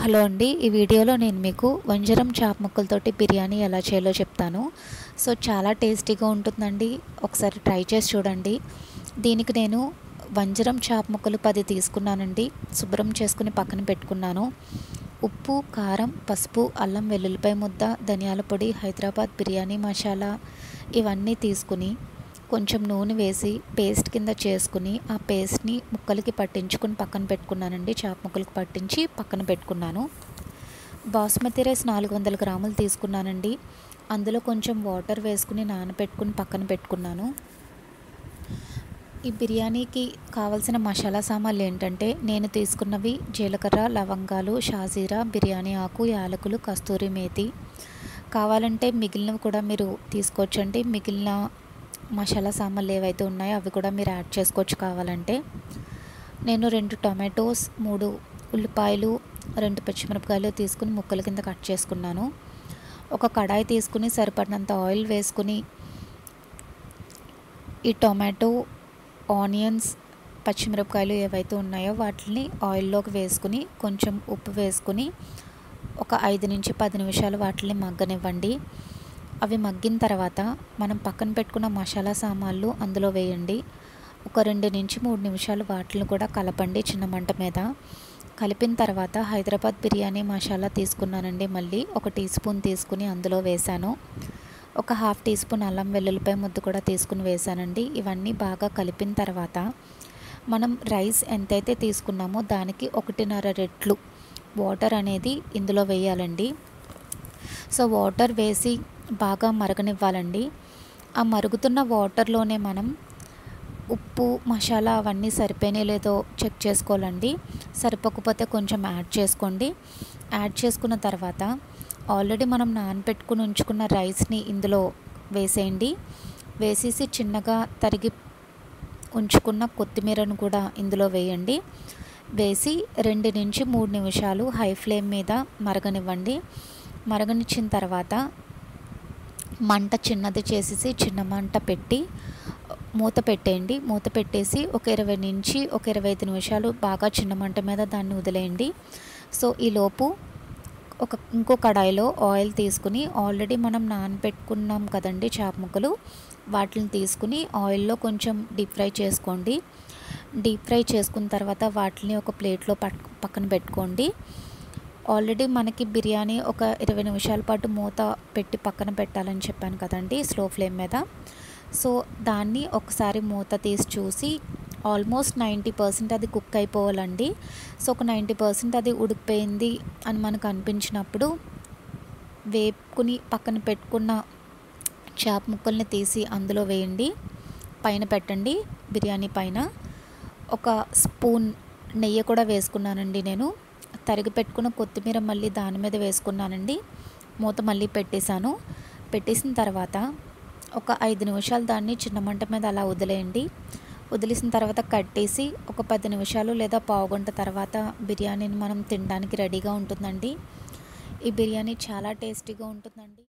hello అండి ఈ వీడియోలో నేను మీకు వంజరం చాప్ ముక్కలతోటి బిర్యానీ ఎలా చేయాలో చెప్తాను సో చాలా టేస్టీగా ఉంటుందండి ఒకసారి ట్రై చేసి చూడండి దీనికి నేను వంజరం చాప్ ముక్కలు పది తీసుకున్నానండి శుభ్రం చేసుకుని పక్కన పెట్టుకున్నాను ఉప్పు కారం పసుపు అల్లం వెల్లుల్లిపాయ ముద్ద ధనియాల పొడి హైదరాబాద్ బిర్యానీ మసాలా ఇవన్నీ తీసుకుని కొంచెం నూనె వేసి పేస్ట్ కింద చేసుకుని ఆ పేస్ట్ని ముక్కలకి పట్టించుకుని పక్కన పెట్టుకున్నానండి చాప్ ముక్కలకి పట్టించి పక్కన పెట్టుకున్నాను బాస్మతి రైస్ నాలుగు వందల గ్రాములు తీసుకున్నానండి అందులో కొంచెం వాటర్ వేసుకుని నానబెట్టుకుని పక్కన పెట్టుకున్నాను ఈ బిర్యానీకి కావలసిన మసాలా సామాన్లు ఏంటంటే నేను తీసుకున్నవి జీలకర్ర లవంగాలు షాజీరా బిర్యానీ ఆకు యాలకులు కస్తూరి మేతి కావాలంటే మిగిలినవి కూడా మీరు తీసుకోవచ్చండి మిగిలిన మసాలా సామాన్లు ఏవైతే ఉన్నాయో అవి కూడా మీరు యాడ్ చేసుకోవచ్చు కావాలంటే నేను రెండు టొమాటోస్ మూడు ఉల్లిపాయలు రెండు పచ్చిమిరపకాయలు తీసుకుని ముక్కల కింద కట్ చేసుకున్నాను ఒక కడాయి తీసుకుని సరిపడినంత ఆయిల్ వేసుకుని ఈ టొమాటో ఆనియన్స్ పచ్చిమిరపకాయలు ఏవైతే ఉన్నాయో వాటిని ఆయిల్లోకి వేసుకుని కొంచెం ఉప్పు వేసుకుని ఒక ఐదు నుంచి పది నిమిషాలు వాటిని మగ్గనివ్వండి అవి మగ్గిన తర్వాత మనం పక్కన పెట్టుకున్న మసాలా సామాన్లు అందులో వేయండి ఒక రెండు నుంచి మూడు నిమిషాలు వాటిని కూడా కలపండి చిన్న మంట మీద కలిపిన తర్వాత హైదరాబాద్ బిర్యానీ మసాలా తీసుకున్నానండి మళ్ళీ ఒక టీ స్పూన్ తీసుకుని అందులో వేశాను ఒక హాఫ్ టీ స్పూన్ అల్లం వెల్లుల్లిపాయ ముద్ద కూడా తీసుకుని వేశానండి ఇవన్నీ బాగా కలిపిన తర్వాత మనం రైస్ ఎంతైతే తీసుకున్నామో దానికి ఒకటిన్నర రెట్లు వాటర్ అనేది ఇందులో వేయాలండి సో వాటర్ వేసి బాగా మరగనివ్వాలండి ఆ మరుగుతున్న వాటర్లోనే మనం ఉప్పు మసాలా అవన్నీ సరిపోయినాయి లేదో చెక్ చేసుకోవాలండి సరిపోకపోతే కొంచెం యాడ్ చేసుకోండి యాడ్ చేసుకున్న తర్వాత ఆల్రెడీ మనం నానబెట్టుకుని ఉంచుకున్న రైస్ని ఇందులో వేసేయండి వేసేసి చిన్నగా తరిగి ఉంచుకున్న కొత్తిమీరను కూడా ఇందులో వేయండి వేసి రెండు నుంచి మూడు నిమిషాలు హై ఫ్లేమ్ మీద మరగనివ్వండి మరగనిచ్చిన తర్వాత మంట చిన్నది చేసేసి చిన్న మంట పెట్టి మూత పెట్టేయండి మూత పెట్టేసి ఒక ఇరవై నుంచి ఒక ఇరవై ఐదు నిమిషాలు బాగా చిన్న మంట మీద దాన్ని వదిలేయండి సో ఈలోపు ఒక ఇంకో కడాయిలో ఆయిల్ తీసుకుని ఆల్రెడీ మనం నానబెట్టుకున్నాం కదండి చేప ముక్కలు వాటిని తీసుకుని ఆయిల్లో కొంచెం డీప్ ఫ్రై చేసుకోండి డీప్ ఫ్రై చేసుకున్న తర్వాత వాటిని ఒక ప్లేట్లో పక్కన పెట్టుకోండి ఆల్రెడీ మనకి బిర్యానీ ఒక ఇరవై నిమిషాల పాటు మూత పెట్టి పక్కన పెట్టాలని చెప్పాను కదండి స్లో ఫ్లేమ్ మీద సో దాన్ని ఒకసారి మూత తీసి చూసి ఆల్మోస్ట్ నైంటీ పర్సెంట్ అది కుక్ అయిపోవాలండి సో ఒక నైంటీ పర్సెంట్ అది ఉడికిపోయింది అని మనకు అనిపించినప్పుడు వేపుకుని పక్కన పెట్టుకున్న చేప ముక్కల్ని తీసి అందులో వేయండి పైన పెట్టండి బిర్యానీ పైన ఒక స్పూన్ నెయ్యి కూడా వేసుకున్నానండి నేను తరిగి పెట్టుకున్న కొత్తిమీర మళ్ళీ దాని మీద వేసుకున్నానండి మూత మళ్ళీ పెట్టేశాను పెట్టేసిన తర్వాత ఒక ఐదు నిమిషాలు దాన్ని చిన్న మంట మీద అలా వదిలేయండి వదిలేసిన తర్వాత కట్టేసి ఒక పది నిమిషాలు లేదా పావు గంట తర్వాత బిర్యానీని మనం తినడానికి రెడీగా ఉంటుందండి ఈ బిర్యానీ చాలా టేస్టీగా ఉంటుందండి